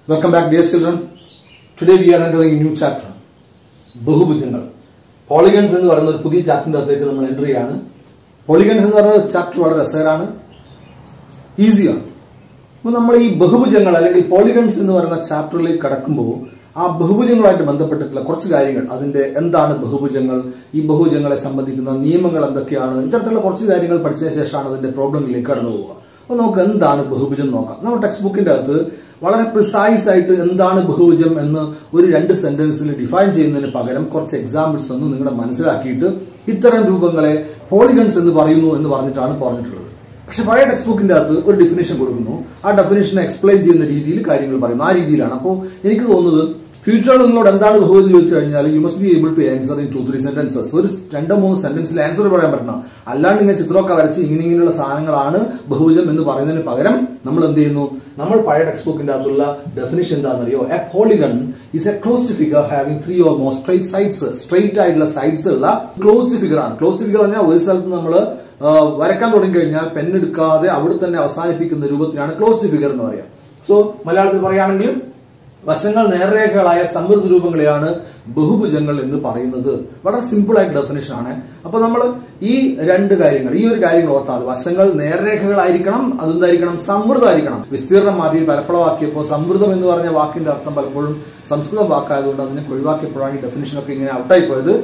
Welcome back, dear children. Today we are entering a new chapter. ബഹുഭുജങ്ങൾ polygons എന്ന് പറയുന്ന ഒരു പുതിയ ചാപ്റ്ററിന്റെ അകത്തേക്ക് നമ്മൾ എൻ്റർ ചെയ്യാണ് പോളിഗൺസ് എന്ന് പറയുന്ന ചാപ്റ്റർ വളരെ രസകരമാണ് ഈസിയാണ് അപ്പോൾ നമ്മൾ ഈ ബഹുഭുജങ്ങൾ അല്ലെങ്കിൽ പോളിഗൺസ് എന്ന് പറയുന്ന ചാപ്റ്ററിലേക്ക് കടക്കുമ്പോൾ ആ ബഹുഭുജങ്ങളുമായിട്ട് ബന്ധപ്പെട്ടിട്ടുള്ള കുറച്ച് കാര്യങ്ങൾ അതിന്റെ എന്താണ് ബഹുഭുജങ്ങൾ ഈ ബഹുഭുജങ്ങളെ സംബന്ധിക്കുന്ന നിയമങ്ങൾ എന്തൊക്കെയാണ് ഇത്തരത്തിലുള്ള കുറച്ച് കാര്യങ്ങൾ പഠിച്ചതിന് ശേഷമാണ് അതിന്റെ പ്രോബ്ലമിലേക്ക് കടന്നു പോവുക അപ്പോൾ നമുക്ക് എന്താണ് ബഹുഭുജം നോക്കാം നമ്മുടെ ടെക്സ്റ്റ് ബുക്കിന്റെ അകത്ത് വളരെ പ്രിസൈസ് ആയിട്ട് എന്താണ് ബഹുഭുജം എന്ന് ഒരു രണ്ട് സെന്റൻസിൽ ഡിഫൈൻ ചെയ്യുന്നതിന് പകരം കുറച്ച് എക്സാമ്പിൾസ് ഒന്ന് നിങ്ങളുടെ മനസ്സിലാക്കിയിട്ട് ഇത്തരം രൂപങ്ങളെ പോളിഗൺസ് എന്ന് പറയുന്നു എന്ന് പറഞ്ഞിട്ടാണ് പറഞ്ഞിട്ടുള്ളത് പക്ഷെ പഴയ ടെക്സ്റ്റ് ബുക്കിന്റെ അകത്ത് ഒരു ഡെഫിനേഷൻ കൊടുക്കുന്നു ആ ഡെഫിനേഷനെ എക്സ്പ്ലെയിൻ ചെയ്യുന്ന രീതിയിൽ കാര്യങ്ങൾ പറയുന്നു ആ രീതിയിലാണ് അപ്പോൾ എനിക്ക് തോന്നുന്നത് ഫ്യൂച്ചറിൽ നിങ്ങളോട് എന്താണ് ബഹുഭുജം ചോദിച്ചു കഴിഞ്ഞാൽ you must be able to answer in two three sentences ഒരു രണ്ടോ മൂന്ന് സെന്റൻസിൽ ആൻസർ പറയാൻ പറ്റണം അല്ലാണ്ട് ഇങ്ങനെ ചിത്രമൊക്കെ വരച്ച് ഇങ്ങനെ ഇങ്ങനെയുള്ള സാധനങ്ങളാണ് ബഹുഭുജം എന്ന് പറയുന്നതിന് പകരം നമ്മൾ എന്ത് ചെയ്യുന്നു നമ്മൾ പഴയ ടെക്സ്റ്റ് ബുക്കിന്റെ അകത്തുള്ള ഡെഫിനേഷൻ എന്താണെന്നറിയോ a polygon is a closed figure having three or more straight sides straight ആയിട്ടുള്ള സൈഡ്സ് ഉള്ള ക്ലോസ്ഡ് ഫിഗർ ആണ് ക്ലോസ്ഡ് ഫിഗർ പറഞ്ഞാൽ ഒരു സ്ഥലത്ത് നമ്മൾ വരക്കാൻ തുടങ്ങി കഴിഞ്ഞാൽ പെണ്ണെടുക്കാതെ അവിടെ തന്നെ അവസാനിപ്പിക്കുന്ന രൂപത്തിലാണ് ക്ലോസ്ഡ് ഫിഗർ എന്ന് പറയാം സോ മലയാളത്തിൽ പറയുകയാണെങ്കിൽ വശങ്ങൾ നേർരേഖകളായ സമൃദ്ധ രൂപങ്ങളെയാണ് ബഹുഭുജങ്ങൾ എന്ന് പറയുന്നത് വളരെ സിമ്പിൾ ആയിട്ട് ഡെഫിനേഷൻ ആണ് അപ്പൊ നമ്മൾ ഈ രണ്ട് കാര്യങ്ങൾ ഈ ഒരു കാര്യങ്ങൾ ഓർത്താൽ മതി വശങ്ങൾ നേർരേഖകളായിരിക്കണം അതെന്തായിരിക്കണം സമൃദ്ധമായിരിക്കണം വിസ്തീർണം മാറ്റി പലപ്പളമാക്കിയപ്പോൾ സമൃദ്ധം എന്ന് പറഞ്ഞ വാക്കിന്റെ അർത്ഥം പലപ്പോഴും സംസ്കൃതം വാക്കായതുകൊണ്ട് അതിനെ ഒഴിവാക്കിയപ്പോഴാണ് ഈ ഡെഫിനേഷൻ ഒക്കെ ഇങ്ങനെ ഔട്ടായി പോയത്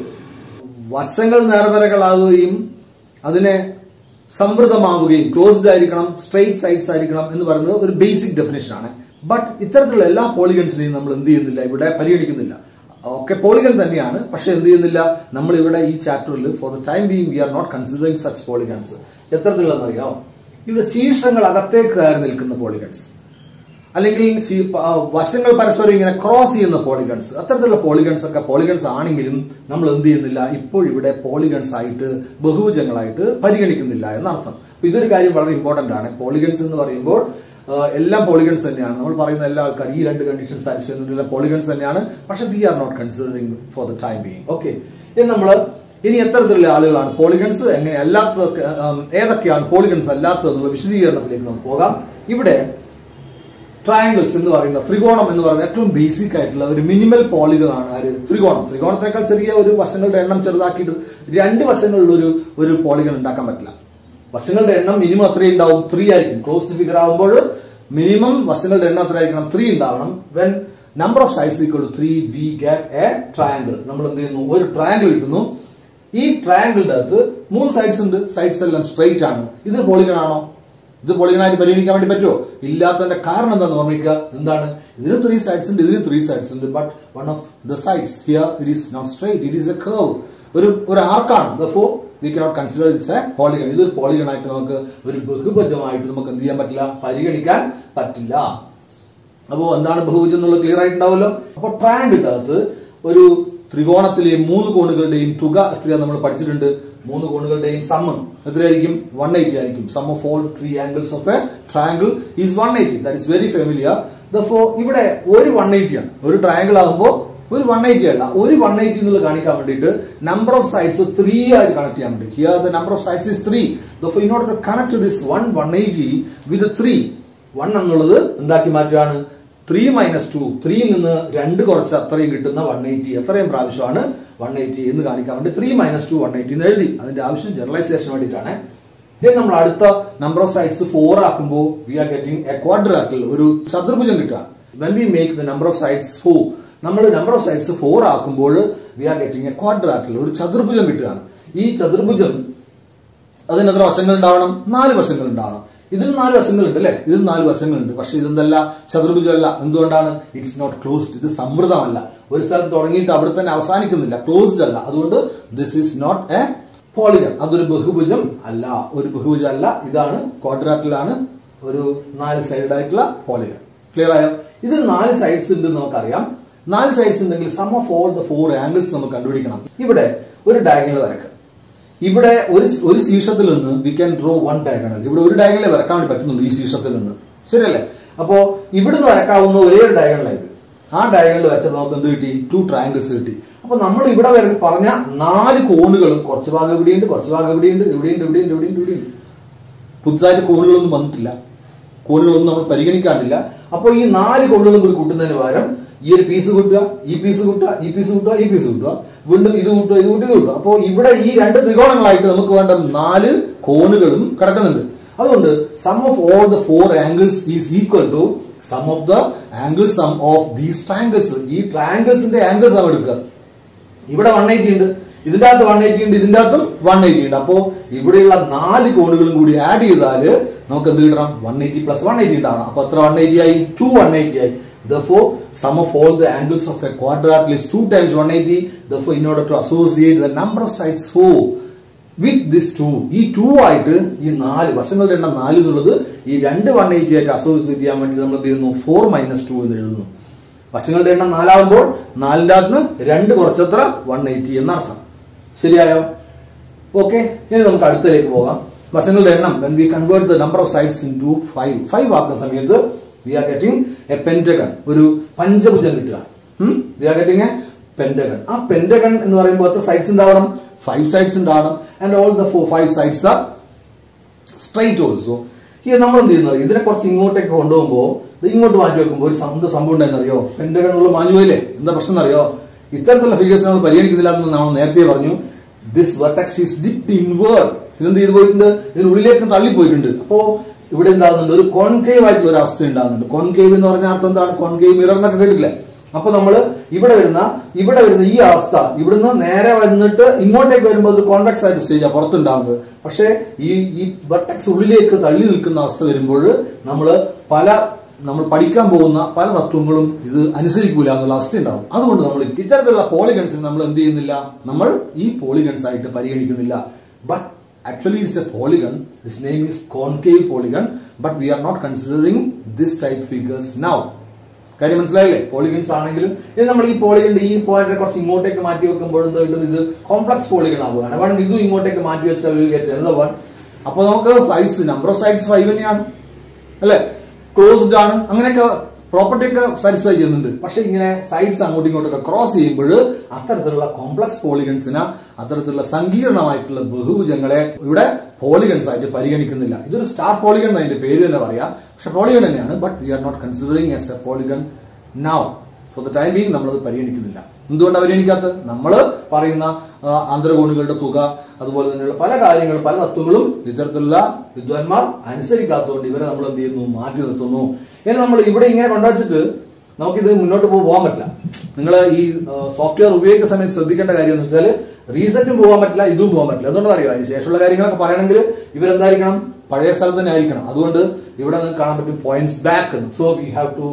വശങ്ങൾ നേർവരകളാകുകയും അതിനെ സമൃദ്ധമാവുകയും ക്ലോസ്ഡ് ആയിരിക്കണം സ്ട്രെയിറ്റ് സൈഡ്സ് ആയിരിക്കണം എന്ന് പറയുന്നത് ഒരു ബേസിക് ഡെഫിനേഷൻ ആണ് ബട്ട് ഇത്തരത്തിലുള്ള എല്ലാ പോളിഗൺസിനെയും നമ്മൾ എന്ത് ചെയ്യുന്നില്ല ഇവിടെ പരിഗണിക്കുന്നില്ല ഒക്കെ പോളിഗൺ തന്നെയാണ് പക്ഷെ എന്ത് ചെയ്യുന്നില്ല നമ്മൾ ഇവിടെ ഈ ചാപ്റ്ററിൽ for the time being we are not considering such polygons എത്തരത്തിലുള്ളതെന്നറിയാമോ ഇവിടെ ശീർഷങ്ങൾ അകത്തേക്ക് കയറി നിൽക്കുന്ന പോളിഗൺസ് അല്ലെങ്കിൽ വശങ്ങൾ പരസ്പരം ഇങ്ങനെ ക്രോസ് ചെയ്യുന്ന പോളിഗൺസ് അത്തരത്തിലുള്ള പോളിഗൺസ് ഒക്കെ പോളിഗൺസ് ആണെങ്കിലും നമ്മൾ എന്ത് ചെയ്യുന്നില്ല ഇപ്പോൾ ഇവിടെ പോളിഗൺസ് ആയിട്ട് ബഹുഭുജങ്ങളായിട്ട് പരിഗണിക്കുന്നില്ല എന്നർത്ഥം അപ്പൊ ഇതൊരു കാര്യം വളരെ ഇമ്പോർട്ടന്റ് ആണ് പോളിഗൺസ് എന്ന് പറയുമ്പോൾ എല്ലാം പോളിഗൺസ് തന്നെയാണ് നമ്മൾ പറയുന്ന എല്ലാ ആൾക്കാർ ഈ രണ്ട് കണ്ടീഷൻ സാറ്റിസ്ഫൈ ചെയ്യുന്ന പോളിഗൺസ് തന്നെയാണ് പക്ഷെ we are not considering for the time being okay ഇനി നമ്മൾ ഇനി എത്തരത്തിലുള്ള ആളുകളാണ് പോളിഗൺസ് എങ്ങനെ അല്ലാത്തതൊക്കെ ഏതൊക്കെയാണ് പോളിഗൺസ് അല്ലാത്തതെന്നുള്ള വിശദീകരണത്തിലേക്ക് നമുക്ക് പോകാം ഇവിടെ ട്രയാങ്കിൾസ് എന്ന് പറയുന്ന ത്രികോണം എന്ന് പറയുന്ന ഏറ്റവും ബേസിക് ആയിട്ടുള്ള ഒരു മിനിമൽ പോളിഗൺ ആണ് ആര് ത്രികോണം ത്രികോണത്തെക്കാൾ ചെറിയ ഒരു വശങ്ങളുടെ എണ്ണം ചെറുതാക്കിയിട്ട് രണ്ട് വശങ്ങളിലുള്ള ഒരു ഒരു പോളിഗൺ ഉണ്ടാക്കാൻ പറ്റില്ല വശങ്ങളുടെ എണ്ണം മിനിമം അത്രയും ഉണ്ടാവും ത്രീ ആയിരിക്കും ക്ലോസ്ഡ് ഫിഗർ ആകുമ്പോൾ മിനിമം വശങ്ങളുടെ എണ്ണം എത്ര ആയിരിക്കണം ത്രീ ഉണ്ടാവണം when number of sides equal to three we get a triangle നമ്മൾ എന്ത് ചെയ്യുന്നു ഒരു ട്രയാങ്കിൾ കിട്ടുന്നു ഈ ട്രയാങ്കിളിന്റെ അകത്ത് മൂന്ന് സൈഡ്സ് ഉണ്ട് സൈഡ്സ് എല്ലാം സ്ട്രെയിറ്റ് ആണ് ഇത് പോളിഗൺ ആണോ ഇത് പോളിഗണായിട്ട് പരിഗണിക്കാൻ വേണ്ടി പറ്റുമോ ഇല്ലാത്തതിന്റെ കാരണം എന്താന്ന് ഓർമ്മിക്കുക എന്താണ് ഇതിന് ത്രീ സൈഡ്സ് ഉണ്ട് ഇതിന് ത്രീ സൈഡ്സ് ഉണ്ട് but one of the sides here it is not straight it is a curve ഒരു ഒരു ആർക്കാണ് though we cannot consider this a polygon ഇത് പോളിഗൺ ആയിട്ട് നമുക്ക് ഒരു ബഹുഭുജമായിട്ട് നമുക്ക് എന്ത് ചെയ്യാൻ പറ്റില്ല പരിഗണിക്കാൻ പറ്റില്ല അപ്പോ എന്താണ് ബഹുഭുജം എന്നുള്ളത് ക്ലിയർ ആയിട്ടുണ്ടാവല്ലോ അപ്പൊ ട്രയാങ്കിളിന്റെ അകത്ത് ഒരു ത്രികോണത്തിലെ മൂന്ന് കോണുകളുടെയും തുക എത്രയാണ് നമ്മൾ പഠിച്ചിട്ടുണ്ട് മൂന്ന് കോണുകളുടെയും സമ്മ് എത്രയായിരിക്കും വൺ എയ്റ്റി ആയിരിക്കും sum of all three angles of a triangle is one eighty that is very familiar though ഇവിടെ ഒരു വൺ എയ്റ്റി ആണ് ഒരു ട്രയാങ്കിൾ ആകുമ്പോൾ ഒരു വൺ എയ്റ്റി അല്ല ഒരു വൺ എയ്റ്റി എന്നുള്ളത് കാണിക്കാൻ വേണ്ടിയിട്ട് നമ്പർ ഓഫ് സൈഡ്സ് ത്രീ ആയിട്ട് കണക്ട് ചെയ്യാൻ വേണ്ടി here the number of sides is three in order to connect this one one eighty with three one എന്നുള്ളത് എന്താക്കി മാറ്റുകയാണ് ത്രീ മൈനസ് ടു ത്രീയിൽ നിന്ന് രണ്ട് കുറച്ച് അത്രയും കിട്ടുന്ന വൺ എയ്റ്റി എത്രയും പ്രാവശ്യമാണ് വൺ എയ്റ്റി എന്ന് കാണിക്കാൻ വേണ്ടി three minus two one eighty എന്ന് എഴുതി അതിന്റെ ആവശ്യം ജനറലൈസേഷൻ വേണ്ടിയിട്ടാണ് ഇനി നമ്മൾ അടുത്ത നമ്പർ ഓഫ് സൈഡ്സ് ഫോർ ആക്കുമ്പോൾ we are getting a quadrilateral ഒരു ചതുർഭുജം കിട്ടുക when we make the number of sides four നമ്മൾ നമ്പർ ഓഫ് സൈഡ്സ് ഫോർ ആക്കുമ്പോൾ we are getting a quadrilateral ഒരു ചതുർഭുജം കിട്ടുകയാണ് ഈ ചതുർഭുജം അതിന് എത്ര വശങ്ങൾ ഉണ്ടാവണം നാല് വശങ്ങൾ ഉണ്ടാവണം ഇതിന് നാല് വശങ്ങളുണ്ട് അല്ലെ ഇതിന് നാല് വശങ്ങളുണ്ട് പക്ഷെ ഇതെന്തല്ല ചതുർഭുജമല്ല എന്തുകൊണ്ടാണ് ഇറ്റ്സ് നോട്ട് ക്ലോസ്ഡ് ഇത് സമൃദ്ധമല്ല ഒരു സ്ഥലത്ത് തുടങ്ങിയിട്ട് അവിടെ തന്നെ അവസാനിക്കുന്നില്ല ക്ലോസ്ഡ് അല്ല അതുകൊണ്ട് this is not a polygon അതൊരു ബഹുഭുജം അല്ല ഒരു ബഹുഭുജം അല്ല ഇതാണ് ക്വാഡ്രാറ്റിലാണ് ഒരു നാല് സൈഡ് ആയിട്ടുള്ള പോളിഗൺ ക്ലിയർ ആയോ ഇതിന് നാല് സൈഡ്സ് ഉണ്ട് നമുക്കറിയാം നാല് സൈഡ്സ് ഉണ്ടെങ്കിൽ sum of all the four angles നമുക്ക് കണ്ടുപിടിക്കണം ഇവിടെ ഒരു ഡയഗണൽ വരക്കുക ഇവിടെ ഒരു ഒരു ശീർഷത്തിൽ നിന്ന് we can draw one diagonal ഇവിടെ ഒരു ഡയഗണലെ വരക്കാൻ വേണ്ടി പറ്റുന്നുള്ളൂ ഈ ശീർഷത്തിൽ നിന്ന് ശരിയല്ലേ അപ്പോ ഇവിടുന്ന് വരക്കാവുന്ന ഒരേ ഒരു ഡയഗണലായത് ആ ഡയഗണൽ വെച്ചപ്പോൾ നമുക്ക് എന്ത് കിട്ടി ടു ട്രയാങ്കിൾസ് കിട്ടി അപ്പൊ നമ്മൾ ഇവിടെ വരെ പറഞ്ഞ നാല് കോണുകളും കുറച്ച് ഭാഗം ഇവിടെയുണ്ട് കുറച്ച് ഭാഗം ഇവിടെയുണ്ട് ഇവിടെയുണ്ട് ഇവിടെയുണ്ട് ഇവിടെയുണ്ട് ഇവിടെയുണ്ട് പുതുതായിട്ട് കോണുകളൊന്നും വന്നിട്ടില്ല കോണുകളൊന്നും നമ്മൾ പരിഗണിക്കാറില്ല അപ്പോൾ ഈ നാല് കോണുകളും കൂടി കൂട്ടുന്നതിന് പകരം ഈ ഒരു പീസ് കൂട്ടുക ഈ പീസ് കൂട്ടുക ഈ പീസ് കൂട്ടുക ഈ പീസ് കൂട്ടുക വീണ്ടും ഇത് കൂട്ടുക ഇത് കൂട്ടുക ഇത് കൂട്ടുക അപ്പോൾ ഇവിടെ ഈ രണ്ട് ത്രികോണങ്ങളായിട്ട് നമുക്ക് വേണ്ട നാല് കോണുകളും കിടക്കുന്നുണ്ട് അതുകൊണ്ട് sum of all the four angles is equal to sum of the angle sum of these triangles ഈ ട്രയാംഗിൾസിന്റെ ആംഗിൾസ് ആണ് എടുക്കുക ഇവിടെ വൺ എയ്റ്റി ഉണ്ട് ഇതിന്റെ അകത്ത് വൺ എയ്റ്റി ഉണ്ട് ഇതിന്റെ അകത്തും വൺ എയ്റ്റി ഉണ്ട് അപ്പോ ഇവിടെയുള്ള നാല് കോണുകളും കൂടി ആഡ് ചെയ്താല് നമുക്ക് എന്ത് കിട്ടണം one eighty plus one eighty ഉണ്ടാവണം അപ്പൊ എത്ര വൺ എയ്റ്റി ആയി ടു വൺ എയ്റ്റി ആയി Therefore, sum of all the angles of a quadrilateral is 2 times 180. Therefore, in order to associate the number of sides 4 with this 2, ഈ 2 ആയിട്ട് ഈ നാല് വശങ്ങളുടെ എണ്ണം നാല് എന്നുള്ളത് ഈ രണ്ട് വൺ എയ്റ്റി ആയിട്ട് അസോസിയേറ്റ് ചെയ്യാൻ വേണ്ടി നമ്മൾ എന്ത് ചെയ്യുന്നു ഫോർ മൈനസ് ടു എന്ന് എഴുതുന്നു വശങ്ങളുടെ എണ്ണം നാലാകുമ്പോൾ നാലിന്റെ അകത്ത് രണ്ട് കുറച്ചത്ര വൺ എയ്റ്റി എന്നർത്ഥം ശരിയായോ ഓക്കെ ഇനി നമുക്ക് അടുത്തതിലേക്ക് പോകാം വശങ്ങളുടെ എണ്ണം when we convert the number of sides into 5 5 ആക്കുന്ന സമയത്ത് we are getting a pentagon ഒരു പഞ്ചഭുജം കിട്ടുക we are getting a pentagon ആ പെന്റഗൺ എന്ന് പറയുമ്പോൾ എത്ര സൈഡ്സ് ഉണ്ടാവണം ഫൈവ് സൈഡ്സ് ഉണ്ടാവണം and all the four five sides are straight also ഇത് നമ്മൾ എന്ത് ചെയ്യുന്നത് ഇതിനെ കുറച്ച് ഇങ്ങോട്ടേക്ക് കൊണ്ടുപോകുമ്പോൾ ഇത് ഇങ്ങോട്ട് മാറ്റി വെക്കുമ്പോൾ ഒരു സം- എന്ത് സംഭവം ഉണ്ടായെന്നറിയോ പെന്റഗണുള്ള മാഞ്ഞു പോയില്ലേ എന്താ പ്രശ്നം എന്നറിയോ ഇത്തരത്തിലുള്ള ഫിഗേഴ്സ് നമ്മൾ പരിഗണിക്കുന്നില്ല എന്ന് നമ്മൾ നേരത്തെ പറഞ്ഞു this vertex is dipped inward ഇതെന്ത് ചെയ്ത് പോയിട്ടുണ്ട് ഇതിനുള്ളിലേക്ക് തള്ളി പോയിട്ടുണ്ട് അപ്പോ ഇവിടെ എന്താകുന്നുണ്ട് ഒരു കോൺകേവ് ആയിട്ടുള്ള ഒരു അവസ്ഥ ഉണ്ടാകുന്നുണ്ട് കോൺകേവ് എന്ന് പറഞ്ഞാൽ അർത്ഥം എന്താണ് കോൺകേവ് മിറർ എന്നൊക്കെ കേട്ടില്ലേ അപ്പൊ നമ്മൾ ഇവിടെ വരുന്ന ഇവിടെ വരുന്ന ഈ അവസ്ഥ ഇവിടുന്ന് നേരെ വന്നിട്ട് ഇങ്ങോട്ടേക്ക് വരുമ്പോൾ ഒരു കോൺവെക്സ് ആയിട്ട് സ്റ്റേജാണ് പുറത്തുണ്ടാകുന്നത് പക്ഷേ ഈ ഈ വെർട്ടക്സ് ഉള്ളിലേക്ക് തള്ളി നിൽക്കുന്ന അവസ്ഥ വരുമ്പോൾ നമ്മൾ പല നമ്മൾ പഠിക്കാൻ പോകുന്ന പല തത്വങ്ങളും ഇത് അനുസരിക്കൂല എന്നുള്ള അവസ്ഥ ഉണ്ടാവും അതുകൊണ്ട് നമ്മൾ ഇത്തരത്തിലുള്ള പോളിഗൺസ് നമ്മൾ എന്ത് ചെയ്യുന്നില്ല നമ്മൾ ഈ പോളിഗൺസ് ആയിട്ട് പരിഗണിക്കുന്നില്ല but actually it's a polygon this name is concave polygon but we are not considering this type figures now കാര്യം മനസ്സിലായില്ലേ പോളിഗൺസ് ആണെങ്കിലും ഇത് നമ്മൾ ഈ പോളിഗൺ ഈ പോയിന്റിനെ കുറച്ച് ഇങ്ങോട്ടേക്ക് മാറ്റി വെക്കുമ്പോൾ എന്ത് കിട്ടും ഇത് കോംപ്ലക്സ് പോളിഗൺ ആവുകയാണ് വേണമെങ്കിൽ ഇതും ഇങ്ങോട്ടേക്ക് മാറ്റി വെച്ചാൽ വൺ അപ്പോൾ നമുക്ക് fives number of sides five തന്നെയാണ് അല്ലേ ക്ലോസ്ഡ് ആണ് അങ്ങനെയൊക്കെ പ്രോപ്പർട്ടി ഒക്കെ സാറ്റിസ്ഫൈ ചെയ്യുന്നുണ്ട് പക്ഷെ ഇങ്ങനെ സൈഡ്സ് അങ്ങോട്ടും ഇങ്ങോട്ടൊക്കെ ക്രോസ് ചെയ്യുമ്പോൾ അത്തരത്തിലുള്ള കോംപ്ലക്സ് പോളിഗൺസിന് അത്തരത്തിലുള്ള സങ്കീർണമായിട്ടുള്ള ബഹുഭുജങ്ങളെ ഇവിടെ പോളിഗൺസ് ആയിട്ട് പരിഗണിക്കുന്നില്ല ഇതൊരു സ്റ്റാർ പോളിഗൺ അതിന്റെ പേര് തന്നെ പറയാം പക്ഷെ പോളിഗൺ തന്നെയാണ് but we are not considering as a polygon now for the time being നമ്മളത് പരിഗണിക്കുന്നില്ല എന്തുകൊണ്ടാണ് പരിഗണിക്കാത്തത് നമ്മൾ പറയുന്ന ആ, ആന്തരകോണുകളുടെ തുക അതുപോലെ തന്നെയുള്ള പല കാര്യങ്ങളും പല തത്വങ്ങളും ഇത്തരത്തിലുള്ള വിദ്വാൻമാർ അനുസരിക്കാത്തതുകൊണ്ട് ഇവരെ നമ്മൾ എന്ത് ചെയ്യുന്നു മാറ്റി നിർത്തുന്നു ഇനി നമ്മൾ ഇവിടെ ഇങ്ങനെ കൊണ്ടുവച്ചിട്ട് നമുക്കിത് മുന്നോട്ട് പോ- പോകാൻ പറ്റില്ല നിങ്ങൾ ഈ സോഫ്റ്റ്വെയർ ഉപയോഗിക്കുന്ന സമയത്ത് ശ്രദ്ധിക്കേണ്ട കാര്യം എന്ന് വെച്ചാൽ റീസെറ്റും പോകാൻ പറ്റില്ല ഇതും പോകാൻ പറ്റില്ല അതുകൊണ്ട് അറിയാം അതിന് ശേഷമുള്ള കാര്യങ്ങളൊക്കെ പറയണമെങ്കിൽ ഇവരെന്തായിരിക്കണം പഴയ സ്ഥലത്ത് തന്നെ ആയിരിക്കണം അതുകൊണ്ട് ഇവിടെ നിങ്ങൾക്ക് കാണാൻ പറ്റും points back so we have to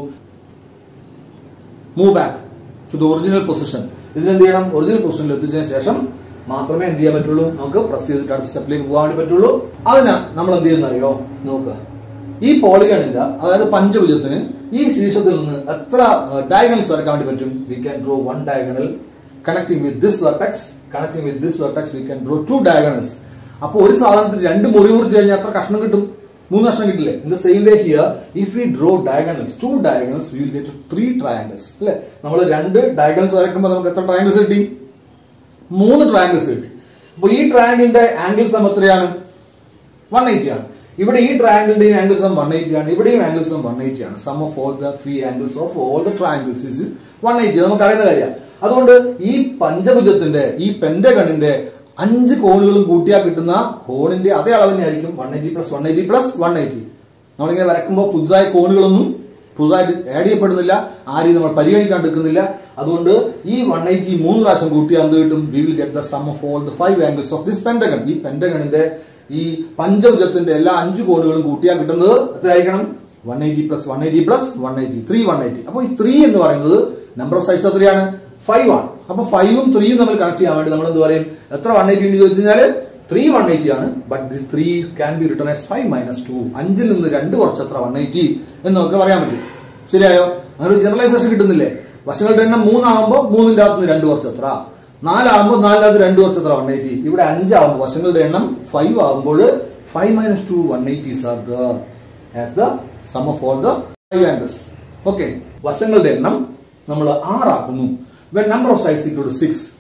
move back to the original position ഇതിനെന്ത് ചെയ്യണം ഒറിജിനൽ പൊസിഷനിൽ എത്തിച്ചതിന് ശേഷം മാത്രമേ എന്ത് ചെയ്യാൻ പറ്റുള്ളൂ നമുക്ക് പ്രസ് ചെയ്തിട്ട് അടുത്ത സ്റ്റെപ്പിലേക്ക് പോകാൻ വേണ്ടി പറ്റുള്ളൂ അതിന് നമ്മൾ എന്ത് ചെയ്യുന്ന അറിയോ നോക്കുക ഈ പോളിഗണില്ല അതായത് പഞ്ചഭുജത്തിന് ഈ ശീർഷത്തിൽ നിന്ന് എത്ര ഡയഗണൽസ് വരക്കാൻ വേണ്ടി പറ്റും we can draw one diagonal connecting with this vertex connecting with this vertex we can draw two diagonals അപ്പോൾ ഒരു സാധനത്തിന് രണ്ട് മുറി മുറിച്ച് കഴിഞ്ഞാൽ എത്ര കഷ്ണം കിട്ടും മൂന്ന് കഷ്ണം കിട്ടില്ലേ in the same way here if we draw diagonals two diagonals we will get three triangles അല്ലെ നമ്മൾ രണ്ട് ഡയഗണൽസ് വരയ്ക്കുമ്പോൾ നമുക്ക് എത്ര ട്രയാങ്കിൾസ് കിട്ടി മൂന്ന് ട്രയാങ്കിൾസ് കിട്ടി അപ്പോൾ ഈ ട്രയാങ്കിളിന്റെ ആംഗിൾ സം എത്രയാണ് വൺ എയ്റ്റി ആണ് ഇവിടെ ഈ ട്രയാങ്കിളിന്റെയും ആംഗിൾ സം വൺ എയ്റ്റി ആണ് ഇവിടെയും ആംഗിൾ സം വൺ എയ്റ്റി ആണ് sum of all the three angles of all the triangles is one eighty നമുക്ക് അറിയുന്ന കാര്യമാണ് അതുകൊണ്ട് ഈ പഞ്ചഭുജത്തിന്റെ ഈ പെന്റഗണിന്റെ അഞ്ച് കോണുകളും കൂട്ടിയാൽ കിട്ടുന്ന കോണിന്റെ അതേ അളവ് തന്നെയായിരിക്കും one eighty plus one eighty plus one eighty നമ്മളിങ്ങനെ വരക്കുമ്പോൾ പുതുതായ കോണുകളൊന്നും പുതുതായിട്ട് ആഡ് ചെയ്യപ്പെടുന്നില്ല ആരെയും നമ്മൾ പരിഗണിക്കാൻ എടുക്കുന്നില്ല അതുകൊണ്ട് ഈ വൺ എയ്റ്റി മൂന്ന് പ്രാവശ്യം കൂട്ടിയാൽ എന്ത് കിട്ടും we will get the sum of all the five angles of this pentagon ഈ പെന്റഗണിന്റെ ഈ പഞ്ചഭുജത്തിന്റെ എല്ലാ അഞ്ച് കോണുകളും കൂട്ടിയാൽ കിട്ടുന്നത് എത്രയായിരിക്കണം one eighty plus one eighty plus one eighty three one eighty അപ്പോൾ ഈ ത്രീ എന്ന് പറയുന്നത് നമ്പർ ഓഫ് സൈഡ്സ് എത്രയാണ് ഫൈവ് ആണ് അപ്പൊ ഫൈവും ത്രീയും തമ്മിൽ കണക്ട് ചെയ്യാൻ വേണ്ടി നമ്മൾ എന്ത് പറയും എത്ര വൺ എയ്റ്റി ഉണ്ട് ചോദിച്ചു കഴിഞ്ഞാൽ ത്രീ വൺ എയ്റ്റി ആണ് but this three can be written as five minus two അഞ്ചിൽ നിന്ന് രണ്ട് കുറച്ചത്ര വൺ എയ്റ്റി എന്ന് നമുക്ക് പറയാൻ പറ്റും ശരിയായോ അങ്ങനെ ഒരു ജനറലൈസേഷൻ കിട്ടുന്നില്ലേ വശങ്ങളുടെ എണ്ണം മൂന്നാകുമ്പോൾ മൂന്നിന്റെ അകത്ത് നിന്ന് രണ്ട് കുറച്ചത്ര നാലാകുമ്പോൾ നാലിന്റെ അകത്ത് രണ്ട് കുറച്ചത്ര വൺ എയ്റ്റി ഇവിടെ അഞ്ചാകുമ്പോൾ വശങ്ങളുടെ എണ്ണം ഫൈവ് ആകുമ്പോൾ five minus two one eighties are the as the sum of all the five angles okay വശങ്ങളുടെ എണ്ണം നമ്മൾ ആറാക്കുന്നു when number of sides equal to six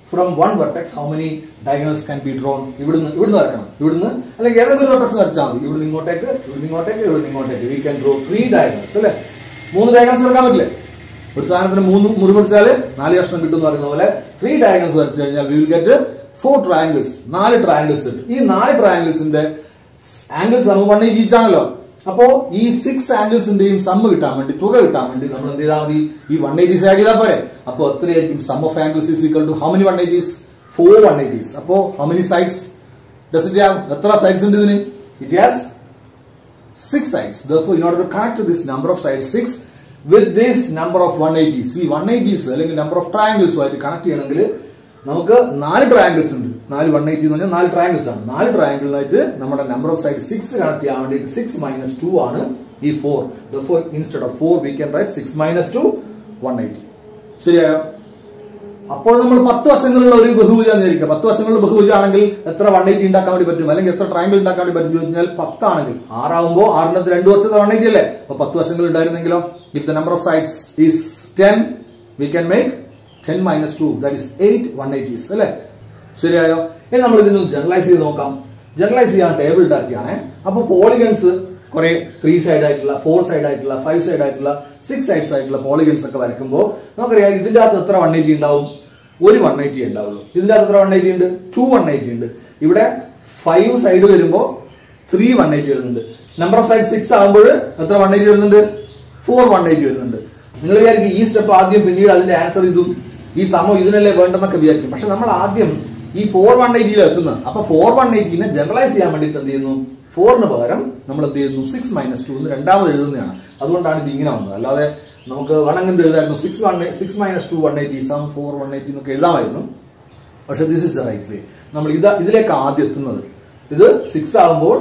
from one vertex how many diagonals can be drawn ഇവിടുന്ന് ഇവിടുന്ന് വരക്കണം ഇവിടുന്ന് അല്ലെങ്കിൽ ഏതെങ്കിലും ഒരു വെർട്ടെക്സ് വരച്ചാൽ മതി ഇവിടുന്ന് ഇങ്ങോട്ടേക്ക് ഇവിടുന്ന് ഇങ്ങോട്ടേക്ക് ഇവിടുന്ന് ഇങ്ങോട്ടേക്ക് we can draw three diagonals അല്ലേ മൂന്ന് ഡയഗണൽസ് വരക്കാൻ പറ്റില്ലേ ഒരു സാധനത്തിന് മൂന്ന് മുറി മുറിച്ചാല് നാല് കഷ്ണം കിട്ടും എന്ന് പറയുന്ന പോലെ ത്രീ ഡയഗണൽസ് വരച്ചു കഴിഞ്ഞാൽ we will get four triangles നാല് ട്രയാങ്കിൾസ് കിട്ടും ഈ നാല് ട്രയാങ്കിൾസിന്റെ ആംഗിൾസ് നമ്മൾ വൺ എയ്റ്റി ഈച്ച് ആണല്ലോ അപ്പോ ഈ സിക്സ് ആംഗിൾസിന്റെയും സമ്മ് കിട്ടാൻ വേണ്ടി തുക കിട്ടാൻ വേണ്ടി നമ്മൾ എന്ത് ചെയ്താൽ മതി ഈ വൺ എയ്റ്റീസ് ആഡ് ചെയ്താൽ പോരെ അപ്പൊ എത്രയായിരിക്കും sum of angles is equal to how many one eighties four one eighties അപ്പോ how many sides does it have എത്ര സൈഡ്സ് ഉണ്ട് ഇതിന് it has six sides. Therefore, in order to connect this number of sides six with this number of 180s, ഈ 180s അല്ലെങ്കിൽ number of triangles ആയിട്ട് connect ചെയ്യണമെങ്കിൽ നമുക്ക് നാല് triangles ഉണ്ട് നാല് വൺ എയ്റ്റി എന്ന് പറഞ്ഞാൽ നാല് ട്രയാങ്കിൾസ് ആണ് നാല് ട്രയാങ്കിളിനായിട്ട് നമ്മുടെ number of side six connect ചെയ്യാൻ വേണ്ടിയിട്ട് സിക്സ് മൈനസ് ടു ആണ് ഈ four four instead of four we can write six minus two one eighty ശരിയായോ അപ്പോൾ നമ്മൾ പത്ത് വശങ്ങളുള്ള ഒരു ബഹുഭുജം വിചാരിക്കുക പത്ത് വശങ്ങളുള്ള ബഹുഭുജം ആണെങ്കിൽ എത്ര വൺ എയ്റ്റി ഉണ്ടാക്കാൻ വേണ്ടി പറ്റും അല്ലെങ്കിൽ എത്ര ട്രയാങ്കിൾ ഉണ്ടാക്കാൻ വേണ്ടി പറ്റും ചോദിച്ചാൽ പത്താണെങ്കിൽ ആറാവുമ്പോൾ ആറിനകത്ത് രണ്ട് വർഷത്തെ വൺ എയ്റ്റി അല്ലേ അപ്പൊ പത്ത് വശങ്ങൾ ഉണ്ടായിരുന്നെങ്കിലോ if the number of sides is ten we can make ten minus two that is eight one eighties അല്ലേ ശരിയായോ ഇനി നമ്മൾ ഇതിനൊന്ന് ജനറലൈസ് ചെയ്ത് നോക്കാം ജനറലൈസ് ചെയ്യാൻ ടേബിൾ ഉണ്ടാക്കിയാണ് അപ്പൊ പോളിഗൺസ് കുറെ ത്രീ സൈഡ് ആയിട്ടുള്ള ഫോർ സൈഡ് ആയിട്ടുള്ള ഫൈവ് സൈഡ് ആയിട്ടുള്ള സിക്സ് സൈഡ്സ് ആയിട്ടുള്ള പോളിഗൺസ് ഒക്കെ വരയ്ക്കുമ്പോൾ നമുക്കറിയാം ഇതിന്റെ അകത്ത് എത്ര വൺ എയ്റ്റി ഉണ്ടാവും ഒരു വൺ എയ്റ്റി ഉണ്ടാവുള്ളൂ ഇതിന്റെ അകത്ത് എത്ര വൺ എയ്റ്റി ഉണ്ട് ടു വൺ എയ്റ്റി ഉണ്ട് ഇവിടെ ഫൈവ് സൈഡ് വരുമ്പോൾ ത്രീ വൺ എയ്റ്റി വരുന്നുണ്ട് നമ്പർ ഓഫ് സൈഡ് സിക്സ് ആകുമ്പോൾ എത്ര വൺ എയ്റ്റി വരുന്നുണ്ട് ഫോർ വൺ എയ്റ്റി വരുന്നുണ്ട് നിങ്ങൾ വിചാരിക്കും ഈ സ്റ്റെപ്പ് ആദ്യം പിന്നീട് അതിന്റെ ആൻസർ ഇതും ഈ സമം ഇതിനല്ലേ വേണ്ടെന്നൊക്കെ വിചാരിക്കും പക്ഷെ നമ്മൾ ആദ്യം ഈ ഫോർ വൺ എയ്റ്റിയിൽ എത്തുന്നത് അപ്പൊ ഫോർ വൺ എയ്റ്റീനെ ജനറലൈസ് ചെയ്യാൻ വേണ്ടിയിട്ട് എന്ത് ചെയ്യുന്നു ഫോറിന് പകരം നമ്മൾ എന്ത് ചെയ്യുന്നു സിക്സ് മൈനസ് ടു എന്ന് രണ്ടാമത് എഴുതുന്നതാണ് അതുകൊണ്ടാണ് ഇത് ഇങ്ങനെ വന്നത് അല്ലാതെ നമുക്ക് വേണമെങ്കിൽ എന്ത് എഴുതായിരുന്നു six one six minus two one eighty sum four one eighty എന്നൊക്കെ എഴുതാമായിരുന്നു പക്ഷെ this is the right way നമ്മൾ ഇത് ഇതിലേക്ക് ആദ്യം എത്തുന്നത് ഇത് സിക്സ് ആകുമ്പോൾ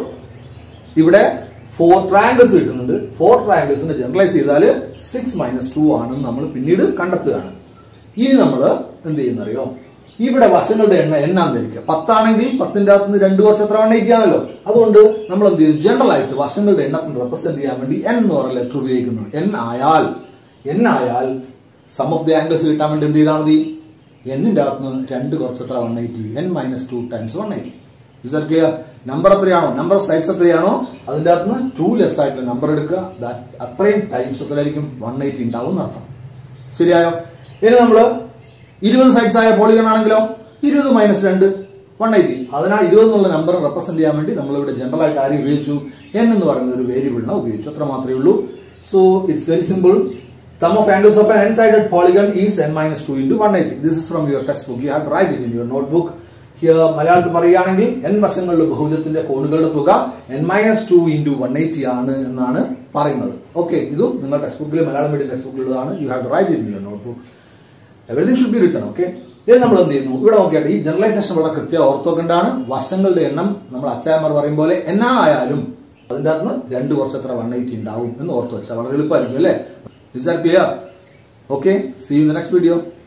ഇവിടെ ഫോർ ട്രയാങ്കിൾസ് കിട്ടുന്നുണ്ട് ഫോർ ട്രയാങ്കിൾസിനെ ജനറലൈസ് ചെയ്താൽ സിക്സ് മൈനസ് ടു ആണെന്ന് നമ്മൾ പിന്നീട് കണ്ടെത്തുകയാണ് ഇനി നമ്മൾ എന്ത് ചെയ്യുന്നറിയോ ഇവിടെ വശങ്ങളുടെ എണ്ണ എന്നാന്ന് ധരിക്കുക പത്താണെങ്കിൽ പത്തിന്റെ അകത്ത് നിന്ന് രണ്ടു വർഷം എത്ര വണ്ണം ഇരിക്കാമല്ലോ അതുകൊണ്ട് നമ്മൾ എന്ത് ചെയ്യും ജനറൽ ആയിട്ട് വശങ്ങളുടെ എണ്ണത്തിന് റെപ്രസെന്റ് ചെയ്യാൻ വേണ്ടി എൻ എന്ന് പറയുന്ന ലെറ്റർ ഉപയോഗിക്കുന്നു എൻ ആയാൽ എൻ ആയാൽ സം ഓഫ് ദി ആംഗിൾസ് കിട്ടാൻ വേണ്ടി എന്ത് ചെയ്താൽ മതി എന്നിന്റെ അകത്ത് നിന്ന് രണ്ട് കുറച്ച് എത്ര one eighty n minus two times one eighty is are clear number എത്രയാണോ നമ്പർ ഓഫ് സൈഡ്സ് എത്രയാണോ അതിന്റെ അകത്ത് നിന്ന് ടു ലെസ് ആയിട്ടുള്ള നമ്പർ എടുക്കുക that അത്രയും ടൈംസ് എത്രയായിരിക്കും വൺ എയ്റ്റി ഉണ്ടാവും എന്നർത്ഥം ശരിയായോ ഇനി നമ്മള് ഇരുപത് സൈഡ്സ് ആയ പോളിഗൺ ആണെങ്കിലോ ഇരുപത് മൈനസ് രണ്ട് വൺ എയ്റ്റി അതിനാൽ ഇരുപത് എന്നുള്ള നമ്പർ റെപ്രസെന്റ് ചെയ്യാൻ വേണ്ടി നമ്മൾ ഇവിടെ ജനറൽ ആയിട്ട് ആരും ഉപയോഗിച്ചു എൻ എന്ന് പറയുന്ന ഒരു വേരിയബിളിനെ ഉപയോഗിച്ചു അത്ര മാത്രമേ ഉള്ളൂ so it's very simple sum of angles of n sided polygon is n minus two into one eighty this is from your text book you have write in your note book here മലയാളത്തിൽ പറയുകയാണെങ്കിൽ n വശങ്ങളിലെ ബഹുജത്തിന്റെ കോണുകളുടെ തുക n minus two into one eighty ആണ് എന്നാണ് പറയുന്നത് okay ഇതും നിങ്ങൾ ടെക്സ്റ്റ് ബുക്കിൽ മലയാളം മീഡിയം ടെക്സ്റ്റ് ബുക്കിലുള്ളതാണ് you have write in your note book everything should be written okay ഇത് നമ്മൾ എന്ത് ചെയ്യുന്നു ഇവിടെ നോക്കിയാൽ ഈ ജനറലൈസേഷൻ വളരെ കൃത്യം ഓർത്തോക്കൊണ്ടാണ് വശങ്ങളുടെ എണ്ണം നമ്മൾ അച്ചായമാർ പറയും പോലെ എന്നാ ആയാലും അതിന്റെ അകത്ത് രണ്ട് കുറച്ച് എത്ര വൺ എയ്റ്റി ഉണ്ടാവും എന്ന് ഓർത്ത് വെച്ചാൽ വളരെ എളുപ്പമായിരിക്കും അല്ലേ is that clear okay see you in the next video